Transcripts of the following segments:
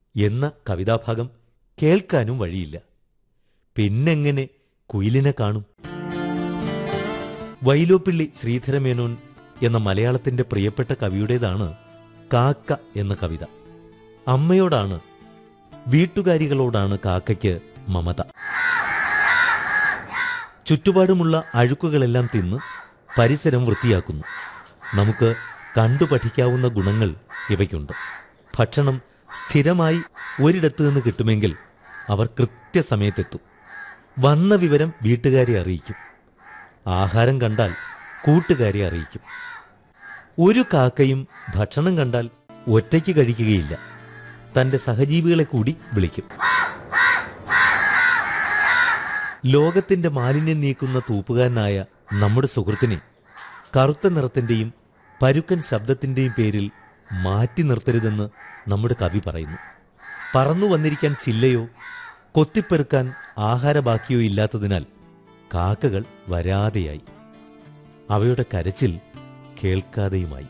എന്ന കവിതാഭാഗം കേൾക്കാനും വഴിയില്ല പിന്നെങ്ങനെ കുയിലിനെ കാണും വൈലോപ്പിള്ളി ശ്രീധരമേനോൻ എന്ന മലയാളത്തിന്റെ പ്രിയപ്പെട്ട കവിയുടേതാണ് കാക്ക എന്ന കവിത അമ്മയോടാണ് വീട്ടുകാരികളോടാണ് കാക്കയ്ക്ക് മമത ചുറ്റുപാടുമുള്ള അഴുക്കുകളെല്ലാം തിന്ന് പരിസരം വൃത്തിയാക്കുന്നു നമുക്ക് കണ്ടു പഠിക്കാവുന്ന ഗുണങ്ങൾ ഇവയ്ക്കുണ്ട് ഭക്ഷണം സ്ഥിരമായി ഒരിടത്തു നിന്ന് കിട്ടുമെങ്കിൽ അവർ കൃത്യസമയത്തെത്തും വന്ന വിവരം വീട്ടുകാരെ അറിയിക്കും ആഹാരം കണ്ടാൽ കൂട്ടുകാരെ അറിയിക്കും ഒരു കാക്കയും ഭക്ഷണം കണ്ടാൽ ഒറ്റയ്ക്ക് കഴിക്കുകയില്ല തന്റെ സഹജീവികളെ കൂടി വിളിക്കും ലോകത്തിന്റെ മാലിന്യം നീക്കുന്ന തൂപ്പുകാരനായ നമ്മുടെ സുഹൃത്തിനെ കറുത്ത നിറത്തിന്റെയും പരുക്കൻ ശബ്ദത്തിന്റെയും പേരിൽ മാറ്റി നിർത്തരുതെന്ന് നമ്മുടെ കവി പറയുന്നു പറന്നു വന്നിരിക്കാൻ ചില്ലയോ കൊത്തിപ്പെറുക്കാൻ ആഹാരബാക്കിയോ ഇല്ലാത്തതിനാൽ കാക്കകൾ വരാതെയായി അവയുടെ കരച്ചിൽ കേൾക്കാതെയുമായി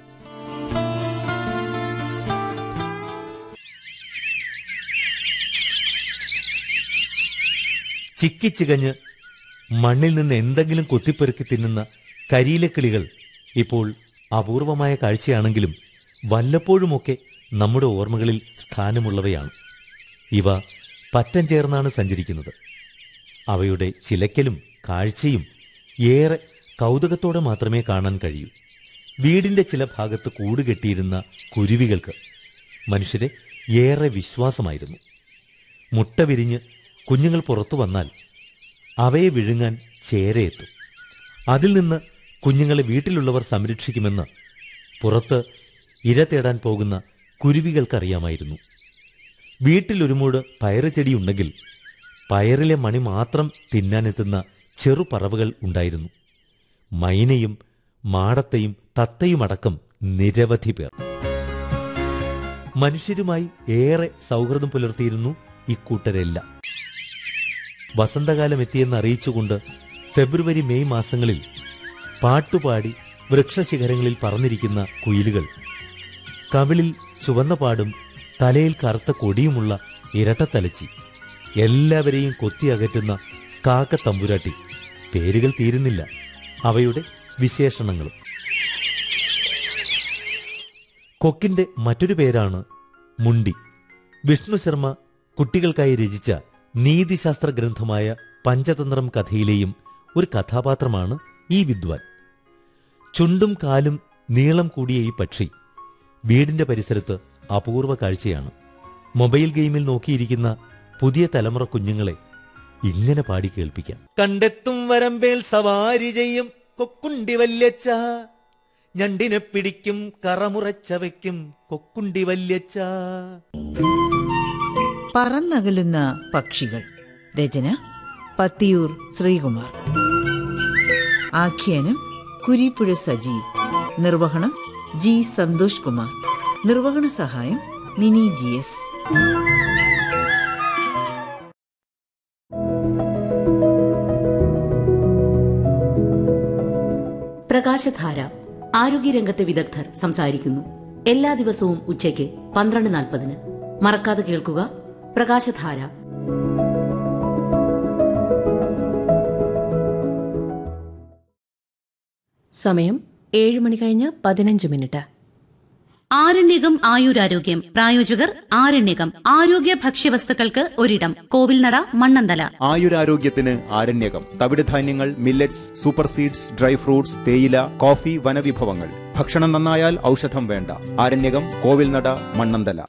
ചിക്കിച്ചികഞ്ഞ് മണ്ണിൽ നിന്ന് എന്തെങ്കിലും കൊത്തിപ്പെറുക്കി തിന്നുന്ന കരിയിലക്കിളികൾ ഇപ്പോൾ അപൂർവമായ കാഴ്ചയാണെങ്കിലും വല്ലപ്പോഴുമൊക്കെ നമ്മുടെ ഓർമ്മകളിൽ സ്ഥാനമുള്ളവയാണ് ഇവ പറ്റം ചേർന്നാണ് സഞ്ചരിക്കുന്നത് അവയുടെ ചിലക്കലും കാഴ്ചയും ഏറെ കൗതുകത്തോടെ മാത്രമേ കാണാൻ കഴിയൂ വീടിന്റെ ചില ഭാഗത്ത് കൂടുകെട്ടിയിരുന്ന കുരുവികൾക്ക് മനുഷ്യരെ ഏറെ വിശ്വാസമായിരുന്നു മുട്ട വിരിഞ്ഞ് കുഞ്ഞുങ്ങൾ പുറത്തു വന്നാൽ അവയെ വിഴുങ്ങാൻ ചേരയെത്തും അതിൽ നിന്ന് കുഞ്ഞുങ്ങളെ വീട്ടിലുള്ളവർ സംരക്ഷിക്കുമെന്ന് പുറത്ത് ഇര തേടാൻ പോകുന്ന കുരുവികൾക്കറിയാമായിരുന്നു വീട്ടിലൊരുമൂട് പയറ് ചെടിയുണ്ടെങ്കിൽ പയറിലെ മണി മാത്രം തിന്നാനെത്തുന്ന ചെറുപറവുകൾ ഉണ്ടായിരുന്നു മൈനയും മാടത്തെയും തത്തയുമടക്കം നിരവധി പേർ മനുഷ്യരുമായി ഏറെ സൗഹൃദം പുലർത്തിയിരുന്നു ഇക്കൂട്ടരെല്ലാം വസന്തകാലം എത്തിയെന്ന് അറിയിച്ചുകൊണ്ട് ഫെബ്രുവരി മെയ് മാസങ്ങളിൽ പാട്ടുപാടി വൃക്ഷശിഖരങ്ങളിൽ പറന്നിരിക്കുന്ന കുയിലുകൾ കവിളിൽ ചുവന്ന പാടും തലയിൽ കറുത്ത കൊടിയുമുള്ള ഇരട്ടത്തലച്ചി എല്ലാവരെയും കൊത്തിയകറ്റുന്ന കാക്ക തമ്പുരാട്ടി പേരുകൾ തീരുന്നില്ല അവയുടെ വിശേഷണങ്ങളും കൊക്കിന്റെ മറ്റൊരു പേരാണ് മുണ്ടി വിഷ്ണു ശർമ്മ കുട്ടികൾക്കായി രചിച്ച നീതിശാസ്ത്ര ഗ്രന്ഥമായ പഞ്ചതന്ത്രം കഥയിലെയും ഒരു കഥാപാത്രമാണ് ഈ വിദ്വാൻ ചുണ്ടും കാലും നീളം കൂടിയ ഈ പക്ഷി വീടിന്റെ പരിസരത്ത് അപൂർവ കാഴ്ചയാണ് മൊബൈൽ ഗെയിമിൽ നോക്കിയിരിക്കുന്ന പുതിയ തലമുറ കുഞ്ഞുങ്ങളെ ഇങ്ങനെ പാടി കേൾപ്പിക്കാം കണ്ടെത്തും വരമ്പേൽ സവാരി ചെയ്യും കൊക്കുണ്ടി വല്യച്ച ഞണ്ടിനെ പിടിക്കും കറമുറച്ചവയ്ക്കും കൊക്കുണ്ടി വല്യച്ച പറന്നകലുന്ന പക്ഷികൾ രചന പത്തിയൂർ ശ്രീകുമാർ ആഖ്യാനം കുരിപ്പുഴ സജീവ് നിർവഹണം ജി സന്തോഷ് കുമാർ നിർവഹണ സഹായം മിനി ജി എസ് പ്രകാശധാര ആരോഗ്യരംഗത്തെ വിദഗ്ധർ സംസാരിക്കുന്നു എല്ലാ ദിവസവും ഉച്ചയ്ക്ക് പന്ത്രണ്ട് നാൽപ്പതിന് മറക്കാതെ കേൾക്കുക പ്രകാശധാര സമയം ഏഴ് മണി കഴിഞ്ഞ് പതിനഞ്ച് മിനിറ്റ് ആരണ്യകം ആയുരാരോഗ്യം പ്രായോജകർ ആരണ്യകം ആരോഗ്യ ഭക്ഷ്യവസ്തുക്കൾക്ക് ഒരിടം കോവിൽനട മണ്ണന്തല ആയുരാരോഗ്യത്തിന് ആരണ്യകം തവിടുധാന്യങ്ങൾ millets super seeds dry fruits തേയില കോഫി വനവിഭവങ്ങൾ ഭക്ഷണം നന്നായാൽ ഔഷധം വേണ്ട ആരണ്യകം കോവിൽനട മണ്ണന്തല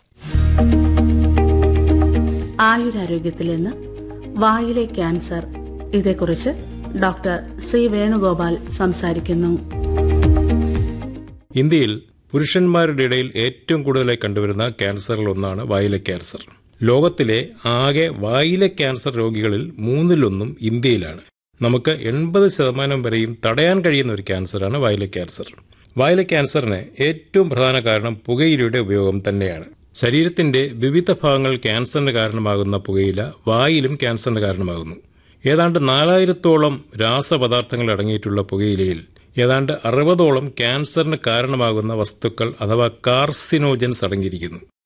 ആയുരാരോഗ്യത്തിൽ നിന്ന് വായിലെ ക്യാൻസർ ഇതേക്കുറിച്ച് ഡോക്ടർ സി വേണുഗോപാൽ സംസാരിക്കുന്നു ഇന്ത്യയിൽ പുരുഷന്മാരുടെ ഇടയിൽ ഏറ്റവും കൂടുതലായി കണ്ടുവരുന്ന ക്യാൻസറിൽ ഒന്നാണ് വായിലെ ക്യാൻസർ ലോകത്തിലെ ആകെ വായിലെ ക്യാൻസർ രോഗികളിൽ മൂന്നിലൊന്നും ഇന്ത്യയിലാണ് നമുക്ക് എൺപത് ശതമാനം വരെയും തടയാൻ കഴിയുന്ന ഒരു ക്യാൻസറാണ് വായിലെ ക്യാൻസർ വായിലെ ക്യാൻസറിന് ഏറ്റവും പ്രധാന കാരണം പുകയിലയുടെ ഉപയോഗം തന്നെയാണ് ശരീരത്തിന്റെ വിവിധ ഭാഗങ്ങൾ ക്യാൻസറിന് കാരണമാകുന്ന പുകയില വായിലും ക്യാൻസറിന് കാരണമാകുന്നു ഏതാണ്ട് നാലായിരത്തോളം രാസപദാർത്ഥങ്ങൾ അടങ്ങിയിട്ടുള്ള പുകയിലയിൽ ഏതാണ്ട് അറുപതോളം ക്യാൻസറിന് കാരണമാകുന്ന വസ്തുക്കൾ അഥവാ കാർസിനോജൻസ് അടങ്ങിയിരിക്കുന്നു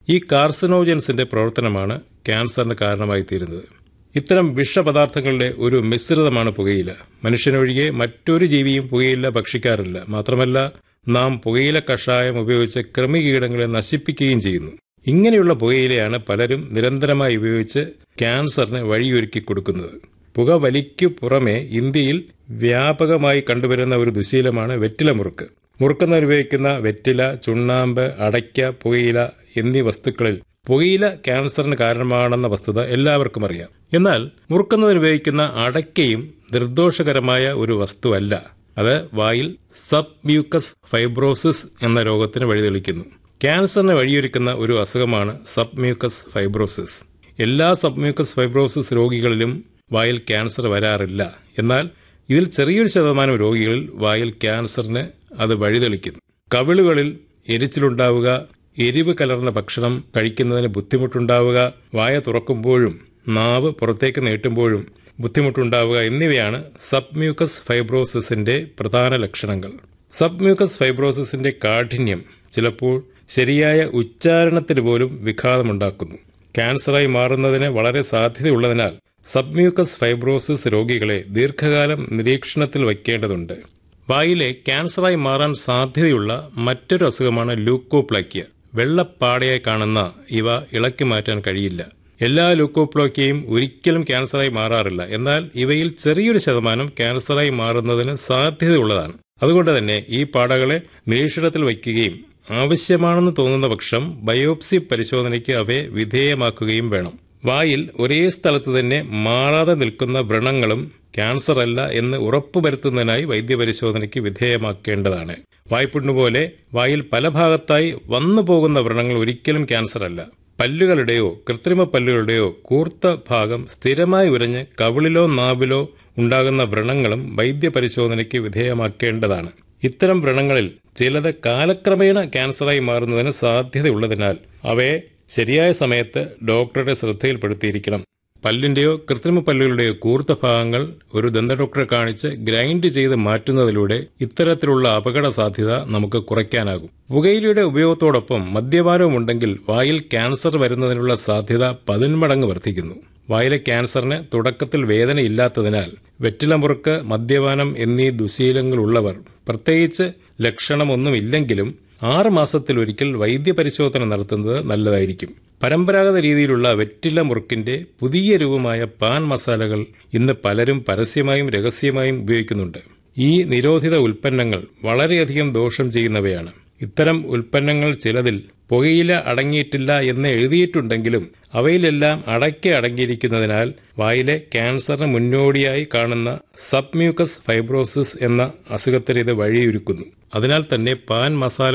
ഈ കാർസിനോജൻസിന്റെ പ്രവർത്തനമാണ് ക്യാൻസറിന് കാരണമായി തീരുന്നത് ഇത്തരം വിഷപദാർത്ഥങ്ങളുടെ ഒരു മിശ്രിതമാണ് പുകയില മനുഷ്യനൊഴികെ മറ്റൊരു ജീവിയും പുകയില ഭക്ഷിക്കാറില്ല മാത്രമല്ല നാം പുകയില കഷായം ഉപയോഗിച്ച് കൃമികീടങ്ങളെ നശിപ്പിക്കുകയും ചെയ്യുന്നു ഇങ്ങനെയുള്ള പുകയിലയാണ് പലരും നിരന്തരമായി ഉപയോഗിച്ച് ക്യാൻസറിന് വഴിയൊരുക്കി കൊടുക്കുന്നത് പുകവലിക്കു പുറമെ ഇന്ത്യയിൽ വ്യാപകമായി കണ്ടുവരുന്ന ഒരു ദുശീലമാണ് വെറ്റില മുറുക്ക് മുറുക്കുന്നതിന് ഉപയോഗിക്കുന്ന വെറ്റില ചുണ്ണാമ്പ് അടയ്ക്ക പുകയില എന്നീ വസ്തുക്കളിൽ പുകയില ക്യാൻസറിന് കാരണമാണെന്ന വസ്തുത എല്ലാവർക്കും അറിയാം എന്നാൽ മുറുക്കുന്നതിന് ഉപയോഗിക്കുന്ന അടയ്ക്കയും നിർദോഷകരമായ ഒരു വസ്തുവല്ല അത് വായിൽ സബ് മ്യൂക്കസ് ഫൈബ്രോസിസ് എന്ന രോഗത്തിന് വഴിതെളിക്കുന്നു ക്യാൻസറിന് വഴിയൊരുക്കുന്ന ഒരു അസുഖമാണ് സബ് മ്യൂക്കസ് ഫൈബ്രോസിസ് എല്ലാ സബ് മ്യൂക്കസ് ഫൈബ്രോസിസ് രോഗികളിലും വായിൽ ക്യാൻസർ വരാറില്ല എന്നാൽ ഇതിൽ ചെറിയൊരു ശതമാനം രോഗികളിൽ വായിൽ ക്യാൻസറിന് അത് വഴിതെളിക്കുന്നു കവിളുകളിൽ എരിച്ചിലുണ്ടാവുക എരിവ് കലർന്ന ഭക്ഷണം കഴിക്കുന്നതിന് ബുദ്ധിമുട്ടുണ്ടാവുക വായ തുറക്കുമ്പോഴും നാവ് പുറത്തേക്ക് നീട്ടുമ്പോഴും ബുദ്ധിമുട്ടുണ്ടാവുക എന്നിവയാണ് സബ്മ്യൂക്കസ് ഫൈബ്രോസിസിന്റെ പ്രധാന ലക്ഷണങ്ങൾ സബ്മ്യൂക്കസ് ഫൈബ്രോസിസിന്റെ കാഠിന്യം ചിലപ്പോൾ ശരിയായ ഉച്ചാരണത്തിന് പോലും വിഘാതമുണ്ടാക്കുന്നു ക്യാൻസറായി മാറുന്നതിന് വളരെ സാധ്യതയുള്ളതിനാൽ സബ്മ്യൂക്കസ് ഫൈബ്രോസിസ് രോഗികളെ ദീർഘകാലം നിരീക്ഷണത്തിൽ വയ്ക്കേണ്ടതുണ്ട് വായിലെ ക്യാൻസറായി മാറാൻ സാധ്യതയുള്ള മറ്റൊരു അസുഖമാണ് ലൂക്കോപ്ലാക്കിയ വെള്ളപ്പാടയായി കാണുന്ന ഇവ ഇളക്കി മാറ്റാൻ കഴിയില്ല എല്ലാ ലൂക്കോപ്ലോക്കിയയും ഒരിക്കലും ക്യാൻസറായി മാറാറില്ല എന്നാൽ ഇവയിൽ ചെറിയൊരു ശതമാനം ക്യാൻസറായി മാറുന്നതിന് സാധ്യതയുള്ളതാണ് അതുകൊണ്ട് തന്നെ ഈ പാടകളെ നിരീക്ഷണത്തിൽ വയ്ക്കുകയും ആവശ്യമാണെന്ന് തോന്നുന്ന പക്ഷം ബയോപ്സി പരിശോധനയ്ക്ക് അവയെ വിധേയമാക്കുകയും വേണം വായിൽ ഒരേ സ്ഥലത്ത് തന്നെ മാറാതെ നിൽക്കുന്ന വ്രണങ്ങളും ക്യാൻസർ അല്ല എന്ന് ഉറപ്പുവരുത്തുന്നതിനായി വൈദ്യപരിശോധനയ്ക്ക് വിധേയമാക്കേണ്ടതാണ് വായ്പുണ്ണുപോലെ വായിൽ പല ഭാഗത്തായി വന്നു പോകുന്ന വ്രണങ്ങൾ ഒരിക്കലും ക്യാൻസർ അല്ല പല്ലുകളുടെയോ കൃത്രിമ പല്ലുകളുടെയോ കൂർത്ത ഭാഗം സ്ഥിരമായി ഉരഞ്ഞ് കവിളിലോ നാവിലോ ഉണ്ടാകുന്ന വ്രണങ്ങളും വൈദ്യപരിശോധനയ്ക്ക് വിധേയമാക്കേണ്ടതാണ് ഇത്തരം വ്രണങ്ങളിൽ ചിലത് കാലക്രമേണ ക്യാൻസറായി മാറുന്നതിന് സാധ്യതയുള്ളതിനാൽ അവയെ ശരിയായ സമയത്ത് ഡോക്ടറുടെ ശ്രദ്ധയിൽപ്പെടുത്തിയിരിക്കണം പല്ലിന്റെയോ കൃത്രിമ പല്ലുകളുടെയോ കൂർത്ത ഭാഗങ്ങൾ ഒരു ദന്ത ഡോക്ടറെ കാണിച്ച് ഗ്രൈൻഡ് ചെയ്ത് മാറ്റുന്നതിലൂടെ ഇത്തരത്തിലുള്ള അപകട സാധ്യത നമുക്ക് കുറയ്ക്കാനാകും പുകയിലയുടെ ഉപയോഗത്തോടൊപ്പം മദ്യപാനവും ഉണ്ടെങ്കിൽ വായിൽ ക്യാൻസർ വരുന്നതിനുള്ള സാധ്യത പതിന്മടങ്ങ് വർദ്ധിക്കുന്നു വായിലെ ക്യാൻസറിന് തുടക്കത്തിൽ വേദനയില്ലാത്തതിനാൽ വെറ്റിലമുറുക്ക് മദ്യപാനം എന്നീ ദുശീലങ്ങളുള്ളവർ പ്രത്യേകിച്ച് ലക്ഷണമൊന്നുമില്ലെങ്കിലും ആറ് മാസത്തിലൊരിക്കൽ വൈദ്യപരിശോധന നടത്തുന്നത് നല്ലതായിരിക്കും പരമ്പരാഗത രീതിയിലുള്ള വെറ്റില മുറുക്കിന്റെ പുതിയ രൂപമായ പാൻ മസാലകൾ ഇന്ന് പലരും പരസ്യമായും രഹസ്യമായും ഉപയോഗിക്കുന്നുണ്ട് ഈ നിരോധിത ഉൽപ്പന്നങ്ങൾ വളരെയധികം ദോഷം ചെയ്യുന്നവയാണ് ഇത്തരം ഉൽപ്പന്നങ്ങൾ ചിലതിൽ പുകയില അടങ്ങിയിട്ടില്ല എന്ന് എഴുതിയിട്ടുണ്ടെങ്കിലും അവയിലെല്ലാം അടയ്ക്ക അടങ്ങിയിരിക്കുന്നതിനാൽ വായിലെ ക്യാൻസറിന് മുന്നോടിയായി കാണുന്ന സബ്മ്യൂക്കസ് ഫൈബ്രോസിസ് എന്ന അസുഖത്തിന് ഇത് വഴിയൊരുക്കുന്നു അതിനാൽ തന്നെ പാൻ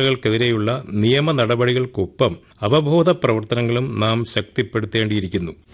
മസാലകൾക്കെതിരെയുള്ള നിയമ നടപടികൾക്കൊപ്പം അവബോധ പ്രവർത്തനങ്ങളും നാം ശക്തിപ്പെടുത്തേണ്ടിയിരിക്കുന്നു